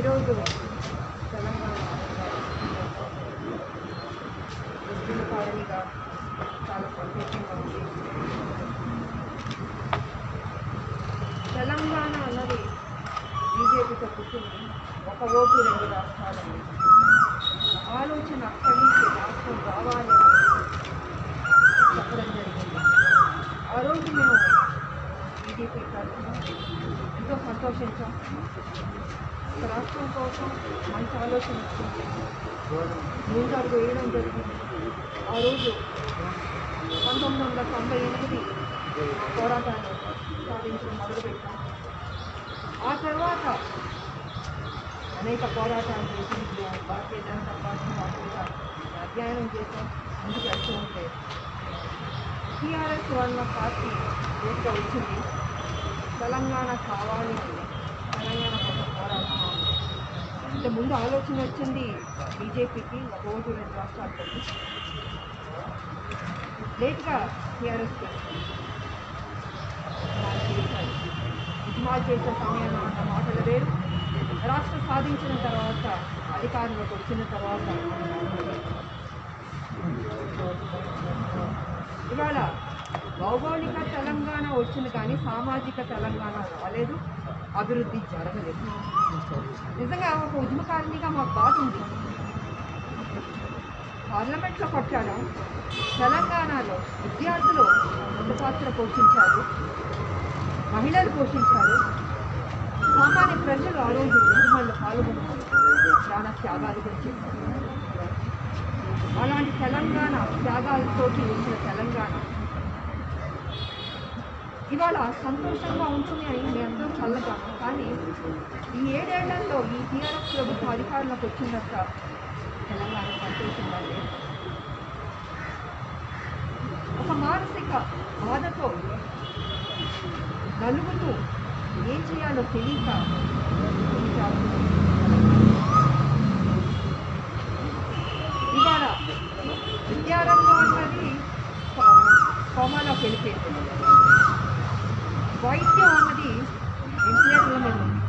ఈరోజు తెలంగాణ ఉద్యమ కారణిగా చాలా సంతోషంగా ఉంది తెలంగాణ అన్నది బీజేపీతో పుట్టింది ఒక ఓటు రెండు రాష్ట్రాలని ఆలోచన అక్కడి నుంచి రాష్ట్రం రావాలి అని చెప్పడం జరిగింది ఆ రోజు మేము బీజేపీ తరఫున ఎంతో సంతోషించాం ఒక రాష్ట్రం కోసం మంచి ఆలోచన వచ్చింది ముందు అడుగు వేయడం జరిగింది ఆ రోజు పంతొమ్మిది వందల తొంభై ఎనిమిది ఆ పోరాటాన్ని సాధించడం మొదలుపెట్టాం ఆ తర్వాత అనేక పోరాటాలు చేసి భారతీయ జనతా పార్టీ వాటిగా అధ్యయనం చేసాం ముందుకు వెళ్తూ ఉంటే టీఆర్ఎస్ వల్ల పార్టీ దేశంలో వచ్చింది తెలంగాణ కావాలి తెలంగాణ కోసం పోరాటం అంటే ముందు ఆలోచన వచ్చింది బీజేపీకి ఒక ఓటు రెండు రాష్ట్రాలతో లేట్గా టీఆర్ఎస్ చేశారు ఉద్యమాలు చేసే సమయంలో అన్న మాటలు వేరు రాష్ట్రం సాధించిన తర్వాత అధికారంలోకి వచ్చిన తర్వాత ఇవాళ భౌగోళిక తెలంగాణ వచ్చింది కానీ సామాజిక తెలంగాణ రాలేదు అభివృద్ధి జరగలేదు నిజంగా ఒక ఉద్యమకారిణిగా మాకు బాధ ఉంది పార్లమెంట్లో కొట్టాడం తెలంగాణలో విద్యార్థులు ముందు పాత్ర పోషించారు మహిళలు పోషించారు సామాన్య ప్రజలు ఆ రోజు ఉద్యమాల్లో పాల్గొన్నారు ప్రాణ త్యాగాలు కూడా చేశారు అలాంటి తెలంగాణ త్యాగాలతోటి వచ్చిన తెలంగాణ ఇవాళ సంతోషంగా ఉంటుంది అని మేము అందరం చల్లగాము కానీ ఈ ఏడేళ్లలో ఈ టీఆర్ఎస్ ప్రభుత్వం అధికారంలోకి వచ్చిందట తెలంగాణ సంతోషంగా లేదు ఒక మానసిక బాధతో నలుగుతూ ఏం చేయాలో తెలియక ఇవాళ విద్యారంగం అన్నది కోమాలోకి వెళ్ళిపోయింది వైద్యం అన్నది వెంటిలేటర్ల మీద ఉంది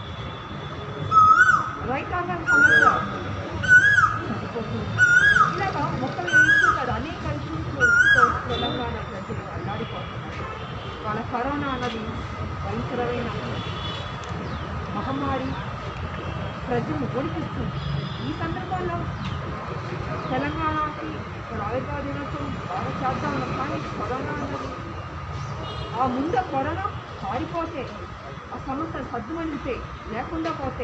రైతాంగం సమస్య చనిపోతుంది ఇలాగా మొక్కలు ఇష్యూ కాదు అనేక ఇష్యూస్తో తెలంగాణ ప్రజలు అల్లాడిపోతున్నారు వాళ్ళ కరోనా అన్నది భయంకరమైన మహమ్మారి ప్రజలు ఓడిపిస్తుంది ఈ సందర్భంలో తెలంగాణకి ఇక్కడ ఆయుర్వేద దినోత్సవం బాగా చేద్దాం కానీ కరోనా అన్నది ఆ ముందు కరోనా పారిపోతే ఆ సమస్య సద్దుమణిగితే లేకుండా పోతే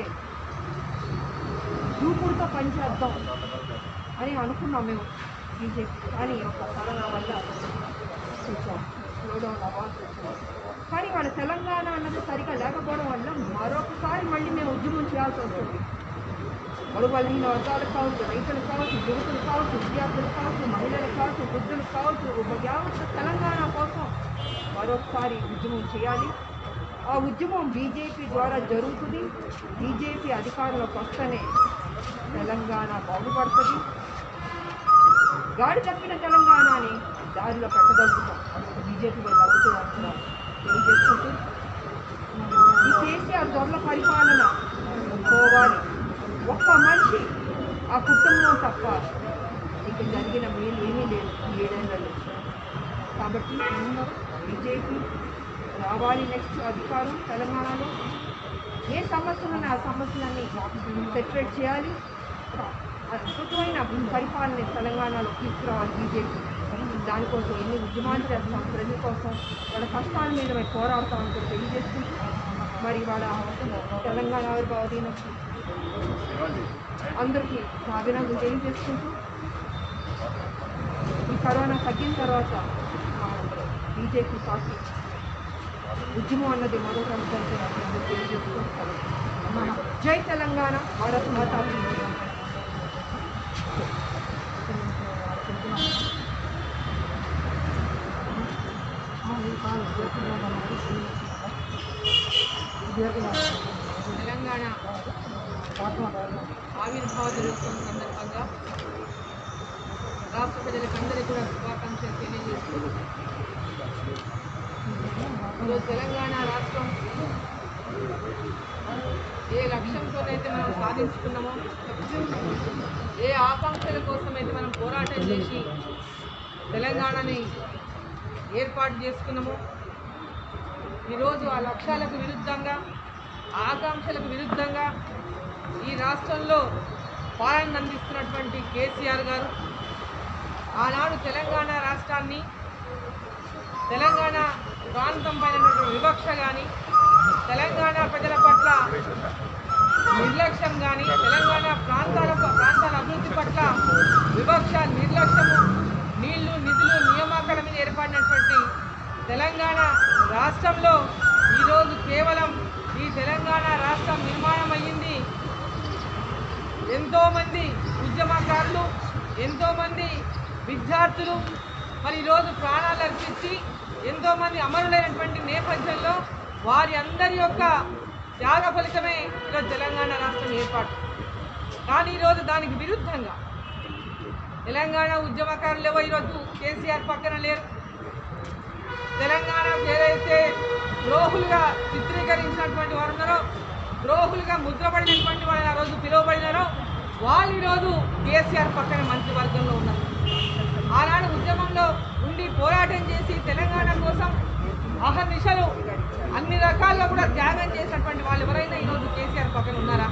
దూకుడుతో పనిచేద్దాం అని అనుకున్నాం మేము బీజేపీ కానీ ఒక కరోనా వల్ల కొంచెం స్లోడౌన్ అవ్వాల్సి వచ్చింది కానీ వాళ్ళ తెలంగాణ అన్నది సరిగా లేకపోవడం వల్ల మరొకసారి మళ్ళీ మేము ఉద్యమం చేయాల్సి వస్తుంది బడుబలహీన వర్గాలకు కావచ్చు రైతులకు కావచ్చు యువకులు కావచ్చు విద్యార్థులు కావచ్చు మహిళలు కావచ్చు వృద్ధులు కావచ్చు ఒక యావత్ తెలంగాణ కోసం మరొకసారి ఉద్యమం చేయాలి ఆ ఉద్యమం బీజేపీ ద్వారా జరుగుతుంది బీజేపీ అధికారంలోకి వస్తేనే తెలంగాణ బాగుపడుతుంది గాడి తప్పిన తెలంగాణని దారిలో పెట్టగలుగుతాం అది బీజేపీ వాళ్ళు అవుతుంది అంటున్నారు తెలియజేసుకుంటూ ఈ కేసీఆర్ దొరల పరిపాలన పోవాలి ఒక్క మనిషి ఆ కుటుంబం తప్ప ఇక జరిగిన మేలు ఏమీ లేదు ఈ ఏడేళ్లలో కాబట్టి బీజేపీ రావాలి నెక్స్ట్ అధికారం తెలంగాణలో ఏ సమస్యలు ఉన్నాయి ఆ సమస్యలన్నీ సెటరేట్ చేయాలి ఒక అద్భుతమైన పరిపాలన తెలంగాణలో తీసుకురావాలి బీజేపీ దానికోసం ఎన్ని ఉద్యమాలు చేస్తాం ప్రజల కోసం వాళ్ళ కష్టాల మీద మేము పోరాడతామని కూడా తెలియజేసుకుంటూ మరి వాళ్ళ తెలంగాణ ఆవిర్భావ దినోత్సవం అందరికీ నా అభినందనలు తెలియజేసుకుంటూ ఈ కరోనా తగ్గిన తర్వాత బీజేపీ పార్టీ ఉద్యమం అన్నది మరొక అంశంతో నాకు తెలియజేసుకుంటాను మన జై తెలంగాణ భారత్ మాతా కీ జై. తెలంగాణ ఆవిర్భావ దినోత్సవం సందర్భంగా రాష్ట్ర ప్రజలకందరికీ కూడా శుభాకాంక్షలు తెలియజేస్తూ ఈరోజు తెలంగాణ రాష్ట్రం ఏ లక్ష్యంతోనైతే మనం సాధించుకున్నామో ఏ ఆకాంక్షల కోసమైతే మనం పోరాటం చేసి తెలంగాణని ఏర్పాటు చేసుకున్నామో ఈరోజు ఆ లక్ష్యాలకు విరుద్ధంగా ఆకాంక్షలకు విరుద్ధంగా ఈ రాష్ట్రంలో పాలన అందిస్తున్నటువంటి కేసీఆర్ గారు ఆనాడు తెలంగాణ రాష్ట్రాన్ని తెలంగాణ ప్రాంతం పైన ఉన్నటువంటి వివక్ష కానీ తెలంగాణ ప్రజల పట్ల నిర్లక్ష్యం కానీ తెలంగాణ ప్రాంతాల ప్రాంతాల అభివృద్ధి పట్ల వివక్ష నిర్లక్ష్యము నీళ్లు నిధులు నియామకాల మీద ఏర్పడినటువంటి తెలంగాణ రాష్ట్రంలో ఈరోజు కేవలం ఈ తెలంగాణ రాష్ట్రం నిర్మాణం అయ్యింది ఎంతోమంది ఉద్యమకారులు ఎంతోమంది విద్యార్థులు మరి ఈరోజు ప్రాణాలు అర్పించి ఎంతోమంది అమరులైనటువంటి నేపథ్యంలో వారి అందరి యొక్క త్యాగ ఫలితమే ఈరోజు తెలంగాణ రాష్ట్రం ఏర్పాటు కానీ ఈరోజు దానికి విరుద్ధంగా తెలంగాణ ఉద్యమకారులు ఎవరు ఈరోజు కేసీఆర్ పక్కన లేరు తెలంగాణ ఏదైతే ద్రోహులుగా చిత్రీకరించినటువంటి వారు ఉన్నారో ద్రోహులుగా ముద్రపడినటువంటి వాళ్ళు ఆ రోజు పిలువబడినారో వాళ్ళు ఈరోజు కేసీఆర్ పక్కన మంత్రివర్గంలో ఉన్నారు ఆనాడు ఉద్యమంలో ఉండి పోరాటం చేసి తెలంగాణ కోసం అహర్నిశలు అన్ని రకాలుగా కూడా త్యాగం చేసినటువంటి వాళ్ళు ఎవరైనా ఈరోజు కేసీఆర్ పక్కన ఉన్నారా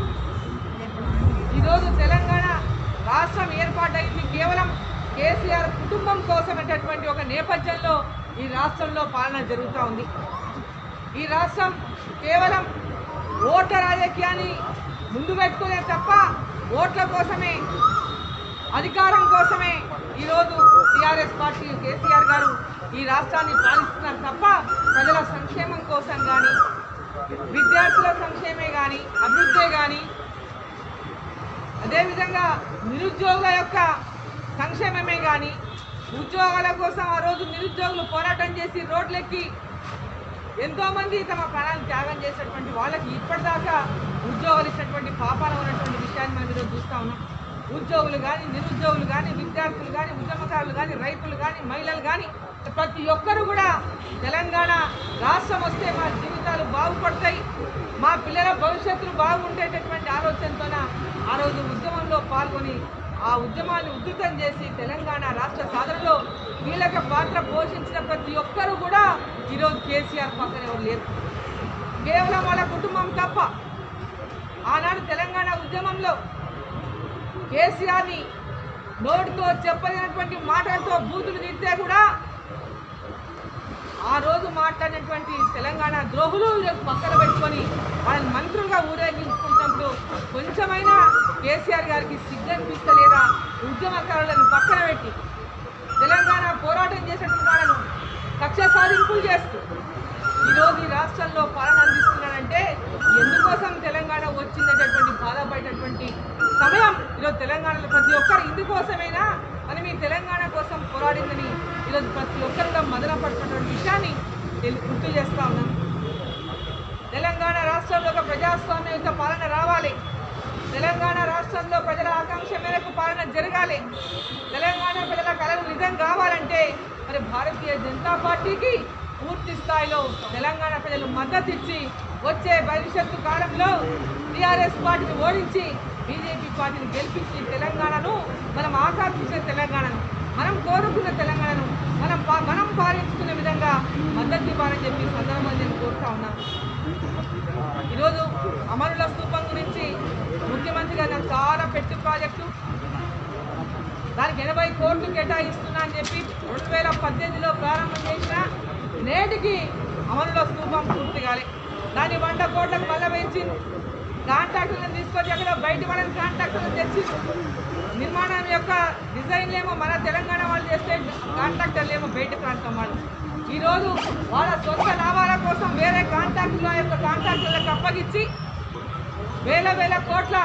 ఈరోజు తెలంగాణ రాష్ట్రం ఏర్పాటైంది కేవలం కేసీఆర్ కుటుంబం కోసమైనటువంటి ఒక నేపథ్యంలో ఈ రాష్ట్రంలో పాలన జరుగుతూ ఉంది ఈ రాష్ట్రం కేవలం ఓట్ల రాజకీయాన్ని ముందు పెట్టుకునే తప్ప ఓట్ల కోసమే అధికారం కోసమే ఈరోజు టీఆర్ఎస్ పార్టీ కేసీఆర్ గారు ఈ రాష్ట్రాన్ని పాలిస్తున్నారు తప్ప ప్రజల సంక్షేమం కోసం కానీ విద్యార్థుల సంక్షేమే కానీ అభివృద్ధే కానీ అదేవిధంగా నిరుద్యోగుల యొక్క సంక్షేమమే కానీ ఉద్యోగాల కోసం ఆ రోజు నిరుద్యోగులు పోరాటం చేసి రోడ్లెక్కి ఎంతోమంది తమ ప్రాణాలు త్యాగం చేసినటువంటి వాళ్ళకి ఇప్పటిదాకా ఉద్యోగాలు ఇచ్చినటువంటి పాపాలు ఉన్నటువంటి విషయాన్ని మనం ఈరోజు చూస్తూ ఉన్నాం ఉద్యోగులు కానీ నిరుద్యోగులు కానీ విద్యార్థులు కానీ ఉద్యమకారులు కానీ రైతులు కానీ మహిళలు కానీ ప్రతి ఒక్కరు కూడా తెలంగాణ రాష్ట్రం వస్తే మా జీవితాలు బాగుపడతాయి మా పిల్లల భవిష్యత్తులు బాగుండేటటువంటి ఆలోచనతోన ఆ రోజు ఉద్యమంలో పాల్గొని ఆ ఉద్యమాన్ని ఉధృతం చేసి తెలంగాణ రాష్ట్ర సాధనలో కీలక పాత్ర పోషించిన ప్రతి ఒక్కరూ కూడా ఈరోజు కేసీఆర్ పక్కన ఎవరు లేరు కేవలం వాళ్ళ కుటుంబం తప్ప ఆనాడు తెలంగాణ ఉద్యమంలో కేసీఆర్ని నోటితో చెప్పలేనటువంటి మాటలతో బూతులు తిడితే కూడా ఆ రోజు మాట్లాడినటువంటి తెలంగాణ ద్రోహులు ఈరోజు పక్కన పెట్టుకొని వాళ్ళని మంత్రులుగా ఊరేగించుకుంటున్నప్పుడు కొంచెమైనా కేసీఆర్ గారికి సిగ్గనిపిస్తలేదా ఉద్యమకారులను పక్కన పెట్టి తెలంగాణ పోరాటం చేసేటువంటి వాళ్ళను కక్ష సాధింపులు చేస్తూ ఈరోజు ఈ రాష్ట్రంలో పాలన అందిస్తున్నాడంటే ఎందుకోసం తెలంగాణ వచ్చిందనేటటువంటి బాధపడేటటువంటి సమయం ఈరోజు తెలంగాణలో ప్రతి ఒక్కరు ఇందుకోసమైనా మనం ఈ తెలంగాణ కోసం పోరాడిందని ఈరోజు ప్రతి ఒక్కరు కూడా మదన పడుతున్నటువంటి విషయాన్ని తెలి- గుర్తు చేస్తా ఉన్నాం తెలంగాణ రాష్ట్రంలో ఒక ప్రజాస్వామ్యయుత పాలన రావాలి తెలంగాణ రాష్ట్రంలో ప్రజల ఆకాంక్ష మేరకు పాలన జరగాలి తెలంగాణ ప్రజల కళలు నిజం కావాలంటే మరి భారతీయ జనతా పార్టీకి పూర్తి స్థాయిలో తెలంగాణ ప్రజలు మద్దతు ఇచ్చి వచ్చే భవిష్యత్తు కాలంలో టీఆర్ఎస్ పార్టీని ఓడించి బీజేపీ పార్టీని గెలిపించి తెలంగాణను మనం ఆకాంక్షించిన తెలంగాణను మనం కోరుకున్న తెలంగాణను మనం పా- మనం పాలించుకున్న విధంగా మద్దతు ఇవ్వాలని చెప్పి ఈ సందర్భంగా నేను కోరుతా ఉన్నాను ఈరోజు అమరుల స్థూపం గురించి ముఖ్యమంత్రి గారు నాకు చాలా పెట్టి ప్రాజెక్టు దానికి ఎనభై కోట్లు కేటాయిస్తున్నా అని చెప్పి రెండు వేల పద్దెనిమిదిలో ప్రారంభం చేసిన నేటికి అమరుల స్థూపం పూర్తి కాలే దాన్ని వంద కోట్లకు మళ్ళీ పెంచి కాంట్రాక్టులను తీసుకొచ్చి అక్కడ బయట వాళ్ళని కాంట్రాక్టులను తెచ్చి నిర్మాణం యొక్క డిజైన్లు ఏమో మన తెలంగాణ వాళ్ళు చేస్తే కాంట్రాక్టర్లు ఏమో బయట ప్రాంతం వాళ్ళు ఈరోజు వాళ్ళ సొంత లాభాల కోసం వేరే కాంట్రాక్టుల యొక్క కాంట్రాక్టులకు అప్పగించి వేల వేల కోట్ల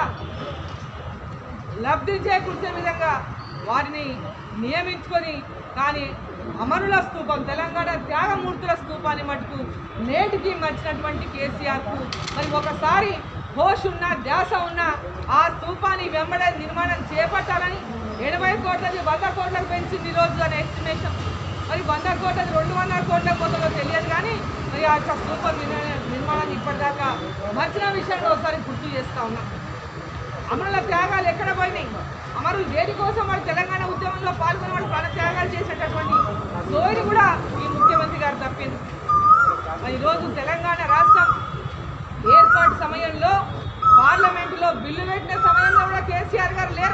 లబ్ధి చేకూర్చే విధంగా వారిని నియమించుకొని కానీ అమరుల స్తూపం తెలంగాణ త్యాగమూర్తుల స్తూపాన్ని మటుకు నేటికి మర్చినటువంటి కేసీఆర్కు మరి ఒకసారి హోష్ ఉన్న ధ్యాస ఉన్న ఆ స్తూపాన్ని వెంబడే నిర్మాణం చేపట్టాలని ఎనభై కోట్లది వంద కోట్లకు పెంచింది ఈరోజు అనే ఎస్టిమేషన్ మరి వంద కోట్లది రెండు వందల కోట్ల కోట్లలో తెలియదు కానీ మరి ఆ యొక్క స్తూపం నిర్మాణం నిర్మాణాన్ని ఇప్పటిదాకా మర్చిన విషయాన్ని ఒకసారి గుర్తు చేస్తా ఉన్నాం అమరుల త్యాగాలు ఎక్కడ పోయినాయి అమరులు దేనికోసం వాడు తెలంగాణ ఉద్యమంలో పాల్గొని వాడు ప్రాణ త్యాగాలు చేసేటటువంటి సోయిని కూడా ఈ ముఖ్యమంత్రి గారు తప్పింది మరి ఈరోజు తెలంగాణ రాష్ట్రం ఏర్పాటు సమయంలో పార్లమెంటులో బిల్లు పెట్టిన సమయంలో కూడా కేసీఆర్ గారు లేరు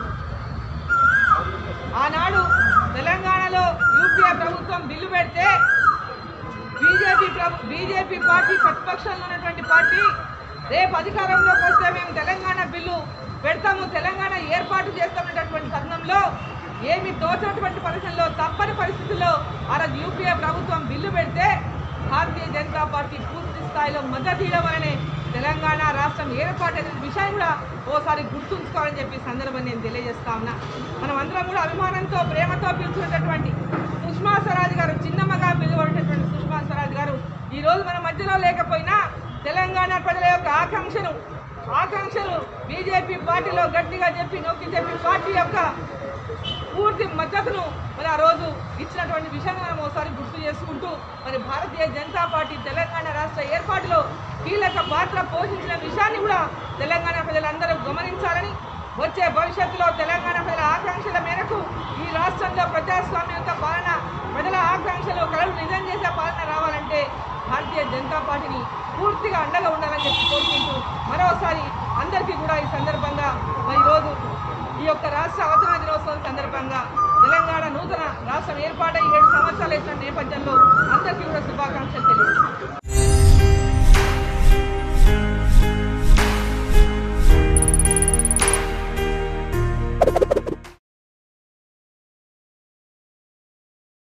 ఆనాడు తెలంగాణలో యూపీఏ ప్రభుత్వం బిల్లు పెడితే బీజేపీ ప్రభు బీజేపీ పార్టీ ప్రతిపక్షంలో ఉన్నటువంటి పార్టీ రేపు అధికారంలోకి వస్తే మేము తెలంగాణ బిల్లు పెడతాము తెలంగాణ ఏర్పాటు చేస్తామనేటటువంటి తరుణంలో ఏమి తోచినటువంటి పరిస్థితుల్లో తప్పని పరిస్థితుల్లో ఆ రోజు యూపీఏ ప్రభుత్వం బిల్లు పెడితే భారతీయ జనతా పార్టీ పూర్తి స్థాయిలో మద్దతు ఇవ్వడం వల్లనే తెలంగాణ రాష్ట్రం ఏర్పాటైన విషయం కూడా ఓసారి గుర్తుంచుకోవాలని చెప్పి ఈ సందర్భం నేను తెలియజేస్తా ఉన్నా మనం అందరం కూడా అభిమానంతో ప్రేమతో పిలుచుకున్నటువంటి సుష్మా స్వరాజ్ గారు చిన్నమ్మగా పిలువబడేటటువంటి సుష్మా స్వరాజ్ గారు ఈ రోజు మన మధ్యలో లేకపోయినా తెలంగాణ ప్రజల యొక్క ఆకాంక్షను ఆకాంక్షలు బీజేపీ పార్టీలో గట్టిగా చెప్పి నొక్కి చెప్పి పార్టీ యొక్క పూర్తి మద్దతును మరి ఆ రోజు ఇచ్చినటువంటి విషయాన్ని మనం ఒకసారి గుర్తు చేసుకుంటూ మరి భారతీయ జనతా పార్టీ తెలంగాణ రాష్ట్ర ఏర్పాటులో కీలక పాత్ర పోషించిన విషయాన్ని కూడా తెలంగాణ ప్రజలందరూ గమనించాలని వచ్చే భవిష్యత్తులో తెలంగాణ ప్రజల ఆకాంక్షల మేరకు ఈ రాష్ట్రంలో ప్రజాస్వామ్య పాలన ప్రజల ఆకాంక్షలు కళలు నిజం చేసే పాలన రావాలంటే భారతీయ జనతా పార్టీని పూర్తిగా అండగా ఉండాలని చెప్పి కోరుకుంటూ మరోసారి అందరికీ కూడా ఈ సందర్భంగా మరి ఈరోజు ఈ యొక్క రాష్ట్ర అవతరణ దినోత్సవం సందర్భంగా తెలంగాణ నూతన రాష్ట్రం ఏర్పాటై ఏడు సంవత్సరాలు ఇచ్చిన నేపథ్యంలో అందరికీ కూడా శుభాకాంక్షలు తెలియజేస్తున్నాను